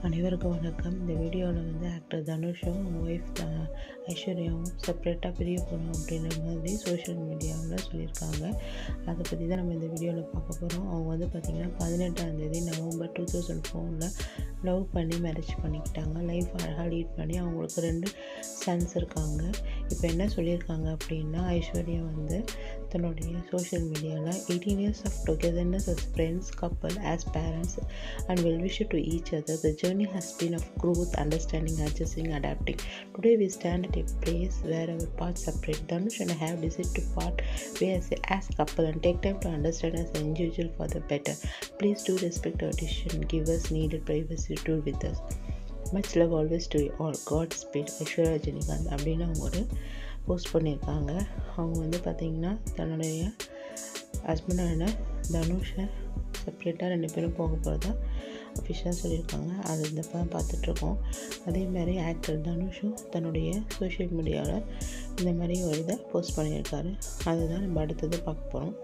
அனைவருக்கும் வணக்கம் இந்த வீடியோவில் வந்து ஆக்டர் தனுஷும் அவங்க ஒய்ஃப் ஐஸ்வர்யாவும் செப்பரேட்டாக பிரிய போகிறோம் அப்படின்ற மாதிரி சோஷியல் மீடியாவில் சொல்லியிருக்காங்க அதை பற்றி தான் நம்ம இந்த வீடியோவில் பார்க்க போகிறோம் அவங்க வந்து பார்த்திங்கன்னா பதினெட்டாம் தேதி நவம்பர் டூ தௌசண்ட் ஃபோரில் லவ் பண்ணி மேரேஜ் பண்ணிக்கிட்டாங்க லைஃப் அழகாக லீட் பண்ணி அவங்களுக்கு ரெண்டு சன்ஸ் இருக்காங்க இப்போ என்ன சொல்லியிருக்காங்க அப்படின்னா ஐஸ்வர்யா வந்து தன்னுடைய சோஷியல் மீடியாவில் eighteen years of togetherness as friends couple as parents and well wish to each other the journey has been of growth understanding adjusting adapting today we stand at a place where our பார்ட் separate Dhanush and have decide to part way as a as couple and take time to understand as an individual for the better. Please do respect our decision. Give us needed privacy to with us. Much love always to all godspeed Aishwarya Rajinikanth அப்படின்னு அவங்க ஒரு post பண்ணியிருக்காங்க அவங்க வந்து பார்த்திங்கன்னா தன்னுடைய ஹஸ்பண்டான தனுஷை செப்ரேட்டாக ரெண்டு பேரும் போக போகிறதா அஃபிஷியலாக சொல்லியிருக்காங்க அது இந்த படம் பார்த்துட்ருக்கோம் அதே மாதிரி ஆக்டர் தனுஷும் தன்னுடைய சோஷியல் மீடியாவில் இந்த மாதிரி ஒரு இதை போஸ்ட் பண்ணியிருக்காரு அதுதான் நம்ம அடுத்தது பார்க்க போகிறோம்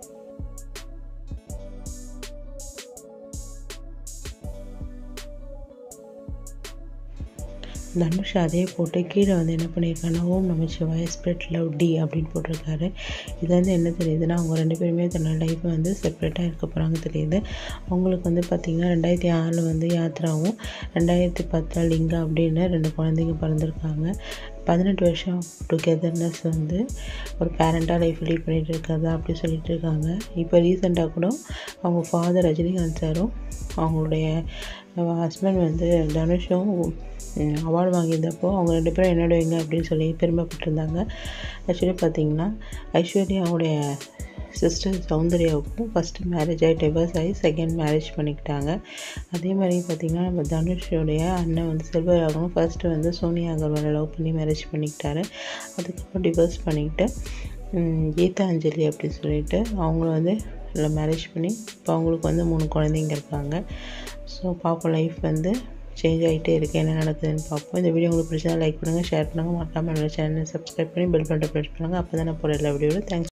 தனுஷ் அதே போட்டு கீழே வந்து என்ன பண்ணியிருக்காங்கன்னா Om Namashivaya spread love D அப்படின்னு போட்டிருக்காரு இது வந்து என்ன தெரியுதுன்னா அவங்க ரெண்டு பேருமே தன்னோட லைஃப்பை வந்து செப்பரேட்டாக இருக்க போகிறாங்க தெரியுது அவங்களுக்கு வந்து பார்த்திங்கன்னா ரெண்டாயிரத்தி ஆறில் வந்து யாத்ராவும் ரெண்டாயிரத்தி பத்தில் லிங்கா அப்படின்னு ரெண்டு குழந்தைங்க பிறந்திருக்காங்க பதினெட்டு வருஷம் டுகெதர்னஸ் வந்து ஒரு பேரண்ட்டாக லைஃப் லீட் பண்ணிகிட்டு இருக்கிறதா அப்படி சொல்லிட்டு இருக்காங்க இப்போ ரீசெண்டாக கூட அவங்க ஃபாதர் ரஜினிகாந்த் சாரும் அவங்களுடைய ஹஸ்பண்ட் வந்து தனுஷும் அவார்டு வாங்கியிருந்தப்போ அவங்க ரெண்டு பேரும் என்னோடவங்க அப்படின்னு சொல்லி பெருமைப்பட்டிருந்தாங்க ஆக்சுவலி பார்த்திங்கன்னா ஐஸ்வர்யாவுடைய சிஸ்டர் சௌந்தர்யாவுக்கும் ஃபஸ்ட்டு மேரேஜ் ஆகி டிவர்ஸ் ஆகி செகண்ட் மேரேஜ் பண்ணிக்கிட்டாங்க அதே மாதிரி பார்த்திங்கன்னா நம்ம தனுஷோடைய அண்ணன் வந்து செல்வராகவனும் ஃபஸ்ட்டு வந்து சோனியா அகர்வாலை லவ் பண்ணி மேரேஜ் பண்ணிக்கிட்டாரு அதுக்கப்புறம் டிவர்ஸ் பண்ணிக்கிட்டு கீதாஞ்சலி அப்படின்னு சொல்லிட்டு அவங்கள வந்து இல்லை மேரேஜ் பண்ணி இப்போ அவங்களுக்கு வந்து மூணு குழந்தைங்க இருக்காங்க ஸோ பார்ப்போம் லைஃப் வந்து சேஞ்ச் ஆகிட்டே இருக்குது என்ன நடக்குதுன்னு பார்ப்போம் இந்த வீடியோ உங்களுக்கு பிடிச்சா லைக் பண்ணுங்கள் ஷேர் பண்ணுங்கள் மறக்காமல் என்னோட சேனலை சப்ஸ்கிரைப் பண்ணி பெல் பட்டை ப்ரெஸ் பண்ணுங்கள் அப்போ தான் நான் போகிற எல்லா வீடியோவில் தேங்க்ஸ்